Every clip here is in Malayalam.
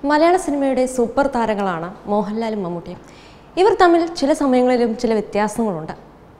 മലയാള സിനിമയുടെ സൂപ്പർ താരങ്ങളാണ് മോഹൻലാലും മമ്മൂട്ടിയും ഇവർ തമ്മിൽ ചില സമയങ്ങളിലും ചില വ്യത്യാസങ്ങളുണ്ട്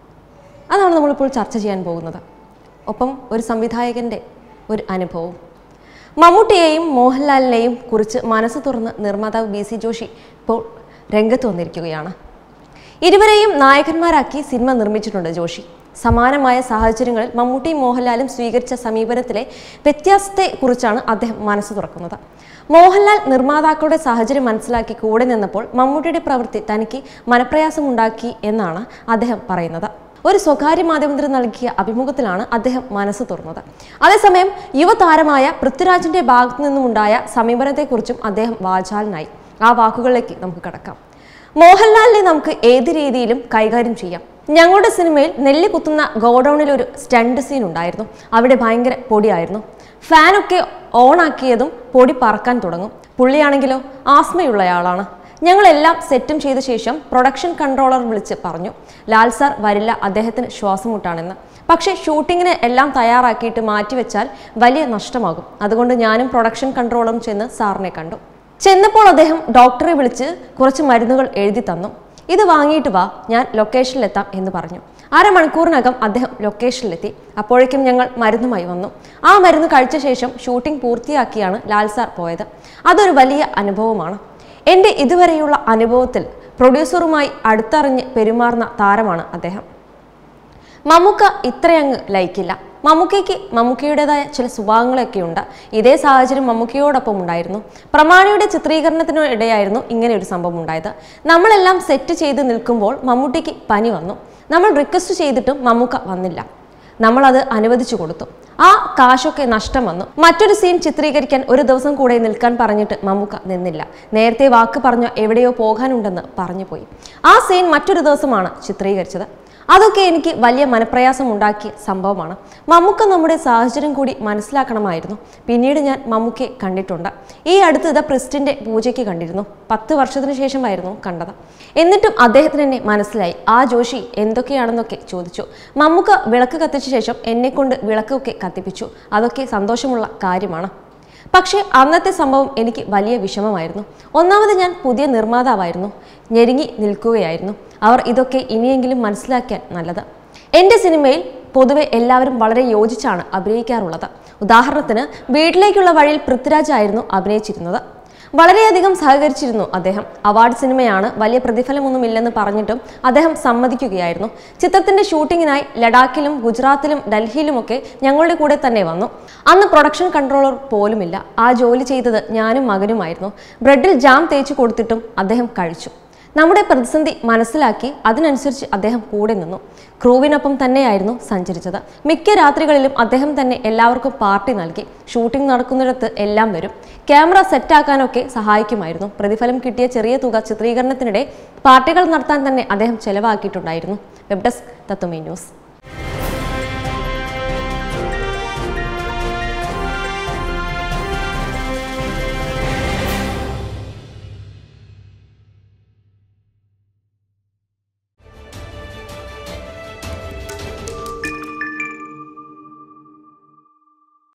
അതാണ് നമ്മളിപ്പോൾ ചർച്ച ചെയ്യാൻ പോകുന്നത് ഒപ്പം ഒരു സംവിധായകൻ്റെ ഒരു അനുഭവം മമ്മൂട്ടിയെയും മോഹൻലാലിനെയും കുറിച്ച് മനസ്സ് തുറന്ന് നിർമ്മാതാവ് ബി സി ജോഷി ഇപ്പോൾ രംഗത്ത് വന്നിരിക്കുകയാണ് ഇരുവരെയും നായകന്മാരാക്കി സിനിമ നിർമ്മിച്ചിട്ടുണ്ട് ജോഷി സമാനമായ സാഹചര്യങ്ങളിൽ മമ്മൂട്ടിയും മോഹൻലാലും സ്വീകരിച്ച സമീപനത്തിലെ വ്യത്യാസത്തെക്കുറിച്ചാണ് അദ്ദേഹം മനസ്സ് തുറക്കുന്നത് മോഹൻലാൽ നിർമ്മാതാക്കളുടെ സാഹചര്യം മനസ്സിലാക്കി കൂടെ നിന്നപ്പോൾ മമ്മൂട്ടിയുടെ പ്രവൃത്തി തനിക്ക് മനപ്രയാസമുണ്ടാക്കി എന്നാണ് അദ്ദേഹം പറയുന്നത് ഒരു സ്വകാര്യ മാധ്യമത്തിന് നൽകിയ അഭിമുഖത്തിലാണ് അദ്ദേഹം മനസ്സ് തുറന്നത് അതേസമയം യുവതാരമായ പൃഥ്വിരാജിന്റെ ഭാഗത്തു നിന്നുമുണ്ടായ സമീപനത്തെക്കുറിച്ചും അദ്ദേഹം വാചാലനായി ആ വാക്കുകളിലേക്ക് നമുക്ക് കടക്കാം മോഹൻലാലിനെ നമുക്ക് ഏത് രീതിയിലും കൈകാര്യം ചെയ്യാം ഞങ്ങളുടെ സിനിമയിൽ നെല്ല് കുത്തുന്ന ഗോഡൌണിൽ ഒരു സ്റ്റണ്ട് സീൻ ഉണ്ടായിരുന്നു അവിടെ ഭയങ്കര പൊടിയായിരുന്നു ഫാനൊക്കെ ഓണാക്കിയതും പൊടി പറക്കാൻ തുടങ്ങും പുള്ളിയാണെങ്കിലോ ആസ്മയുള്ളയാളാണ് ഞങ്ങളെല്ലാം സെറ്റും ചെയ്ത ശേഷം പ്രൊഡക്ഷൻ കൺട്രോളർ വിളിച്ച് പറഞ്ഞു ലാൽ സാർ വരില്ല അദ്ദേഹത്തിന് ശ്വാസമുട്ടാണെന്ന് പക്ഷേ ഷൂട്ടിങ്ങിന് എല്ലാം തയ്യാറാക്കിയിട്ട് മാറ്റിവെച്ചാൽ വലിയ നഷ്ടമാകും അതുകൊണ്ട് ഞാനും പ്രൊഡക്ഷൻ കൺട്രോളറും ചെന്ന് സാറിനെ കണ്ടു ചെന്നപ്പോൾ അദ്ദേഹം ഡോക്ടറെ വിളിച്ച് കുറച്ച് മരുന്നുകൾ എഴുതി തന്നു ഇത് വാങ്ങിയിട്ട് വാ ഞാൻ ലൊക്കേഷനിലെത്താം എന്ന് പറഞ്ഞു അരമണിക്കൂറിനകം അദ്ദേഹം ലൊക്കേഷനിലെത്തി അപ്പോഴേക്കും ഞങ്ങൾ മരുന്നുമായി വന്നു ആ മരുന്ന് കഴിച്ച ശേഷം ഷൂട്ടിംഗ് പൂർത്തിയാക്കിയാണ് ലാൽ സാർ പോയത് അതൊരു വലിയ അനുഭവമാണ് എൻ്റെ ഇതുവരെയുള്ള അനുഭവത്തിൽ പ്രൊഡ്യൂസറുമായി അടുത്തറിഞ്ഞ് പെരുമാറുന്ന താരമാണ് അദ്ദേഹം മമ്മൂക്ക ഇത്രയങ്ങ് ലയിക്കില്ല മമ്മൂക്കയ്ക്ക് മമ്മൂക്കയുടേതായ ചില സ്വഭാവങ്ങളൊക്കെ ഉണ്ട് ഇതേ സാഹചര്യം മമ്മൂക്കയോടൊപ്പം ഉണ്ടായിരുന്നു പ്രമാണിയുടെ ചിത്രീകരണത്തിനിടെയായിരുന്നു ഇങ്ങനെ ഒരു സംഭവം ഉണ്ടായത് നമ്മളെല്ലാം സെറ്റ് ചെയ്ത് നിൽക്കുമ്പോൾ മമ്മൂട്ടിക്ക് പനി വന്നു നമ്മൾ റിക്വസ്റ്റ് ചെയ്തിട്ടും മമ്മൂക്ക വന്നില്ല നമ്മളത് അനുവദിച്ചു കൊടുത്തു ആ കാശൊക്കെ നഷ്ടം വന്നു മറ്റൊരു സീൻ ചിത്രീകരിക്കാൻ ഒരു ദിവസം കൂടെ നിൽക്കാൻ പറഞ്ഞിട്ട് മമ്മൂക്ക നിന്നില്ല നേരത്തെ വാക്ക് പറഞ്ഞ എവിടെയോ പോകാനുണ്ടെന്ന് പറഞ്ഞു പോയി ആ സീൻ മറ്റൊരു ദിവസമാണ് ചിത്രീകരിച്ചത് അതൊക്കെ എനിക്ക് വലിയ മനപ്രയാസം ഉണ്ടാക്കിയ സംഭവമാണ് മമ്മൂക്ക നമ്മുടെ സാഹചര്യം കൂടി മനസ്സിലാക്കണമായിരുന്നു പിന്നീട് ഞാൻ മമ്മൂക്കയെ കണ്ടിട്ടുണ്ട് ഈ അടുത്ത് ഇതാ പ്രിസ്റ്റിന്റെ പൂജയ്ക്ക് കണ്ടിരുന്നു പത്ത് വർഷത്തിന് ശേഷമായിരുന്നു കണ്ടത് എന്നിട്ടും അദ്ദേഹത്തിന് എന്നെ മനസ്സിലായി ആ ജോഷി എന്തൊക്കെയാണെന്നൊക്കെ ചോദിച്ചു മമ്മൂക്ക വിളക്ക് കത്തിച്ച ശേഷം എന്നെ കൊണ്ട് വിളക്കൊക്കെ കത്തിപ്പിച്ചു അതൊക്കെ സന്തോഷമുള്ള കാര്യമാണ് പക്ഷേ അന്നത്തെ സംഭവം എനിക്ക് വലിയ വിഷമമായിരുന്നു ഒന്നാമത് ഞാൻ പുതിയ നിർമ്മാതാവായിരുന്നു ഞെരുങ്ങി നിൽക്കുകയായിരുന്നു അവർ ഇതൊക്കെ ഇനിയെങ്കിലും മനസ്സിലാക്കിയാൽ നല്ലത് എൻ്റെ സിനിമയിൽ പൊതുവെ എല്ലാവരും വളരെ യോജിച്ചാണ് അഭിനയിക്കാറുള്ളത് ഉദാഹരണത്തിന് വീട്ടിലേക്കുള്ള വഴിയിൽ പൃഥ്വിരാജ് ആയിരുന്നു അഭിനയിച്ചിരുന്നത് വളരെയധികം സഹകരിച്ചിരുന്നു അദ്ദേഹം അവാർഡ് സിനിമയാണ് വലിയ പ്രതിഫലമൊന്നുമില്ലെന്ന് പറഞ്ഞിട്ടും അദ്ദേഹം സമ്മതിക്കുകയായിരുന്നു ചിത്രത്തിന്റെ ഷൂട്ടിങ്ങിനായി ലഡാക്കിലും ഗുജറാത്തിലും ഡൽഹിയിലുമൊക്കെ ഞങ്ങളുടെ കൂടെ തന്നെ വന്നു അന്ന് പ്രൊഡക്ഷൻ കൺട്രോളർ പോലുമില്ല ആ ജോലി ചെയ്തത് ഞാനും മകനുമായിരുന്നു ബ്രെഡിൽ ജാം തേച്ച് കൊടുത്തിട്ടും അദ്ദേഹം കഴിച്ചു നമ്മുടെ പ്രതിസന്ധി മനസ്സിലാക്കി അതിനനുസരിച്ച് അദ്ദേഹം കൂടെ നിന്നു ക്രൂവിനൊപ്പം തന്നെയായിരുന്നു സഞ്ചരിച്ചത് മിക്ക രാത്രികളിലും അദ്ദേഹം തന്നെ എല്ലാവർക്കും പാർട്ടി നൽകി ഷൂട്ടിംഗ് നടക്കുന്നിടത്ത് എല്ലാം വരും ക്യാമറ സെറ്റാക്കാനൊക്കെ സഹായിക്കുമായിരുന്നു പ്രതിഫലം കിട്ടിയ ചെറിയ തുക ചിത്രീകരണത്തിനിടെ പാർട്ടികൾ നടത്താൻ തന്നെ അദ്ദേഹം ചെലവാക്കിയിട്ടുണ്ടായിരുന്നു വെബ് ഡെസ്ക് തത്വമേ ന്യൂസ്